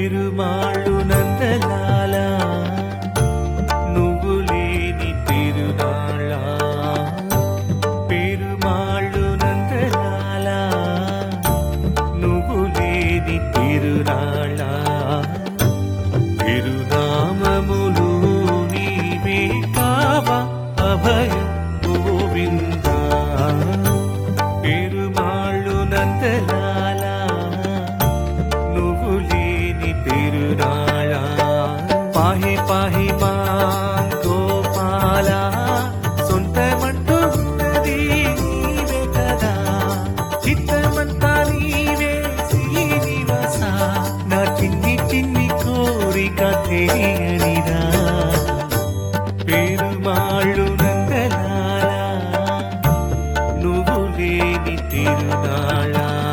పెరుమాళ్ళు నందలాల నువ్వు లేని తిరునాళ్ళ పెరుమాళ్ళు నందలాల నువ్వు లేని తిరునాళ్ళ తిరునామములు నీవే కావా అభయ గోవింద పెరుమాళ్ళు నందలాల నువ్వు లేని తిరునాళ పాహి పాహి మా గోపాల సొంతమంటూ ఉన్నది నీవే కదా చిత్తమంతా నీవే శ్రీనివాస నా చిన్ని చిన్ని కోరిక తెలియనిరా పెరుమాళ్ళు నందలాల నువ్వు లేని తిరునాళ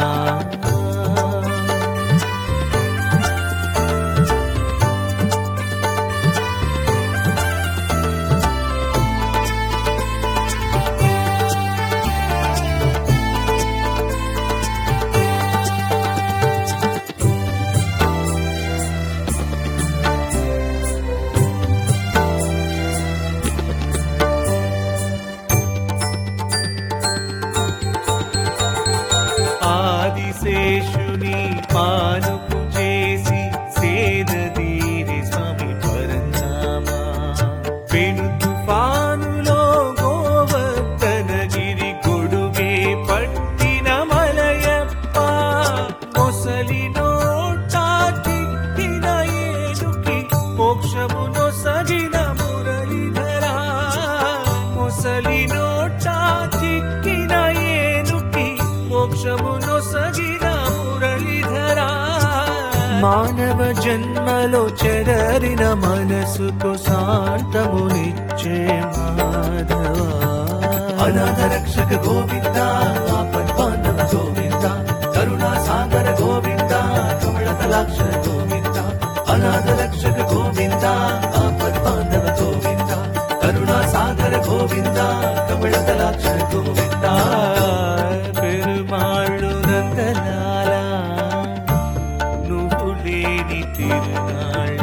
ఆదిశేషుని పానుపు చేసి సేదీరి స్వామి పరంధామా పెను తుఫానులో గోవర్ధనగిరి గొడుగే పట్టిన మలయప్ప మొసలి నోటా చిక్కిన ఏనుకి మోక్షమును సగిన మురళిధరా మొసలి నోటా చిక్కిన ఏనుకి మోక్షమును సగిన మురళిధరా మానవ జన్మలో చెదరిన మనసుకు శాంతమునిచ్చే మాధవ అనాథ రక్షక గోవింద ఆపద్బాంధవ గోవింద కరుణా సాగర గోవింద కమలతలాక్ష గోవింద అనాథ రక్షక గోవింద ఆపద్బాంధవ గోవింద కరుణా సాగర గోవింద కమలతలాక్ష గోవింద పెరుమాళ్ళు నందలాల నువ్వు లేని తిరునాళ్ళ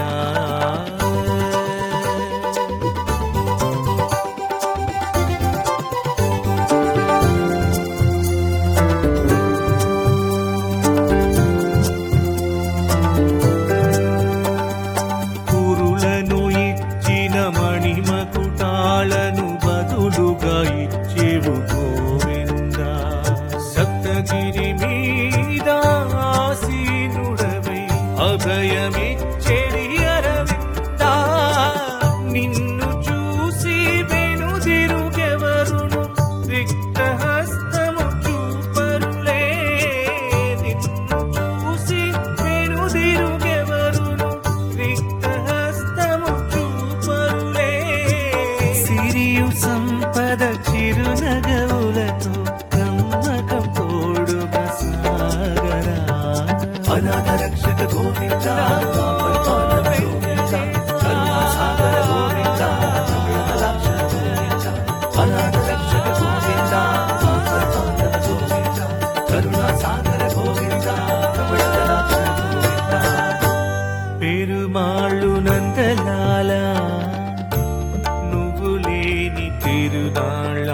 కురులను ఇచ్చిన మణిమకుటాలను బదులుగా ఇచ్చేవు గోవింద సప్తగిరి మీద ఆసీనుడవై అభయమిచ్చేది అరవింద నిన్ను చూసి వెనుదిరుగెవరును రిక్తహస్తము చూపరులే నిన్ను చూసి వెనుదిరుగెవరును రిక్తహస్తము చూపరులే సిరియు సంపద చిరునగవులతో కమ్మకం తోడుగా సాగరా అనాథ రక్షక గోవింద ఆపద్బాంధవ గోవింద, కరుణా సాగర గోవింద, కమలదలాక్ష గోవింద, అనాథ రక్షక గోవింద, ఆపద్బాంధవ గోవింద, కరుణా సాగర గోవింద, కమలదలాక్ష గోవింద. పెరుమాళ్ళు నందలాల నువ్వు లేని తిరునాళ్ళ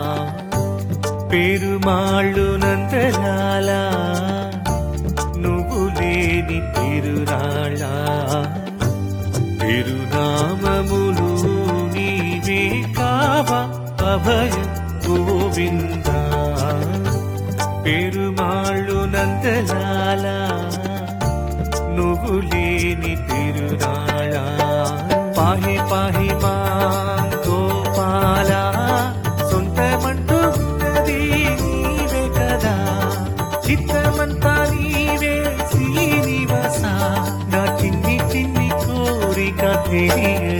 పెరుమాళ్ళు నందలాల నువ్వు లేని తిరునాళ్ళ తిరునామములు నీవే కావా అభయ గోవింద పెరుమాళ్ళు నందలాల నువ్వు లేని తిరునాళ పాహి పాహి మా గోపాల సొంతమంటూ ఉన్నది నీవే కదా చిత్తమంతా నీవే శ్రీనివాస నా చిన్ని చిన్ని కోరిక తెలియ